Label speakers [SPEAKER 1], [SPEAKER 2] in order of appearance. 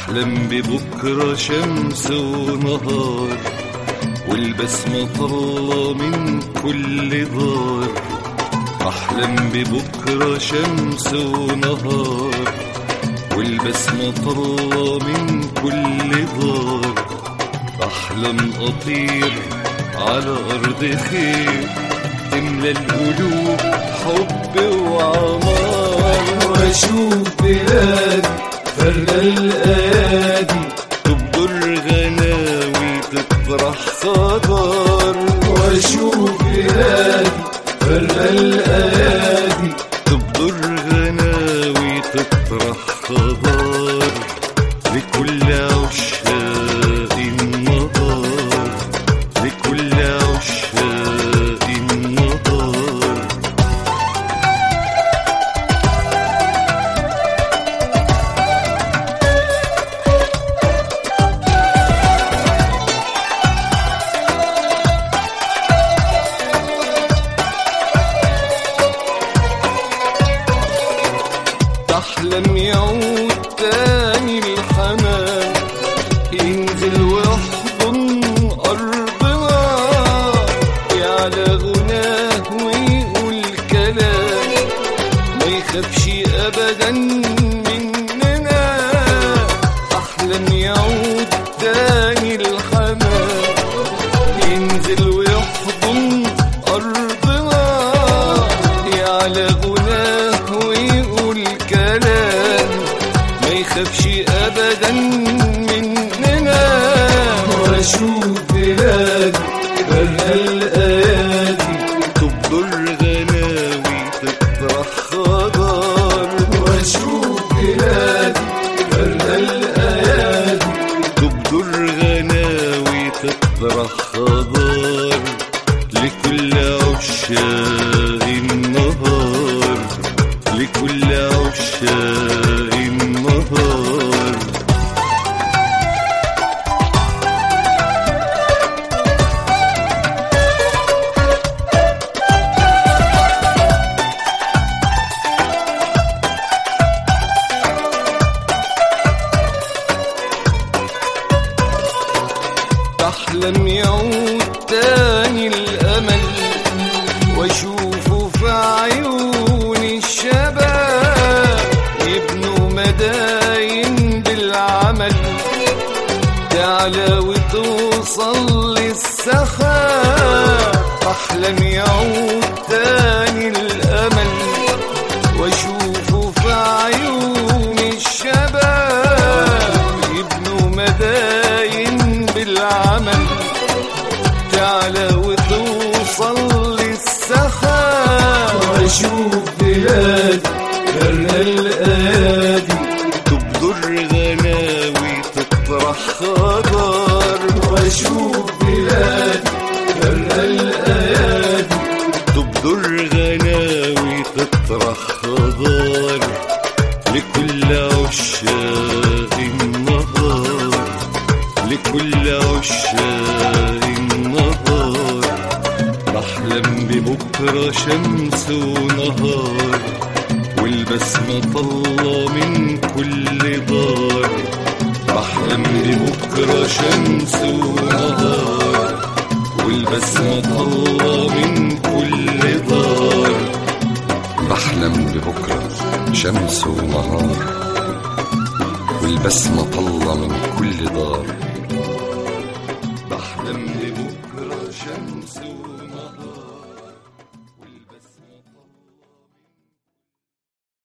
[SPEAKER 1] بحلم ببكرة شمس ونهار والبسمة طلة من كل دار بحلم ببكرة شمس ونهار والبسمة طلة من كل دار بحلم أطير على أرض خير تملى القلوب حب وعمار
[SPEAKER 2] واشوف بلادي فرق الايادي
[SPEAKER 1] تبدر غناوي تطرح خضار
[SPEAKER 2] واشوف بلادي فرق الايادي
[SPEAKER 1] تبدر غناوي تطرح خضار لكل عشاق النهار لكل عشاق النهار تحلم يعود تاني الحنان ينزل ويحضن أرضنا يعلى غناه ويقول كلام ما يخافش أبدا مننا أحلم يعود تاني الحنان ينزل ويحضن أرضنا يعلى غناه ويقول كلام ما يخافش أبدا مننا
[SPEAKER 2] واشوف بلادي فرق الايادي
[SPEAKER 1] تبدر غناوي تطرح خضار
[SPEAKER 2] واشوف بلادي فرق الايادي
[SPEAKER 1] تبدر غناوي تطرح خضار لكل عشاق النهار لكل عشاق النهار تحلم يعود تاني الأمل واشوفه في عيون الشباب يبنوا مداين بالعمل تعلى وتوصل للسخاء أحلم يعود تاني الأمل واشوفه في عيون الشباب يبنوا مداين بالعمل تعلى وتوصل للسخاء
[SPEAKER 2] واشوف بلادي فرق الايادي
[SPEAKER 1] تبدر غناوي تطرح خضار
[SPEAKER 2] واشوف بلادي فرق الايادي
[SPEAKER 1] تبدر غناوي تطرح خضار لكل عشاق النهار لكل عشاق النهار بحلم ببكرة شمس ونهار والبسمة طلة من كل دار بحلم ببكرة شمس ونهار والبسمة طلة من كل دار
[SPEAKER 3] بحلم ببكرة شمس ونهار والبسمة طلة من كل دار
[SPEAKER 1] بحلم ببكرة شمس ونهار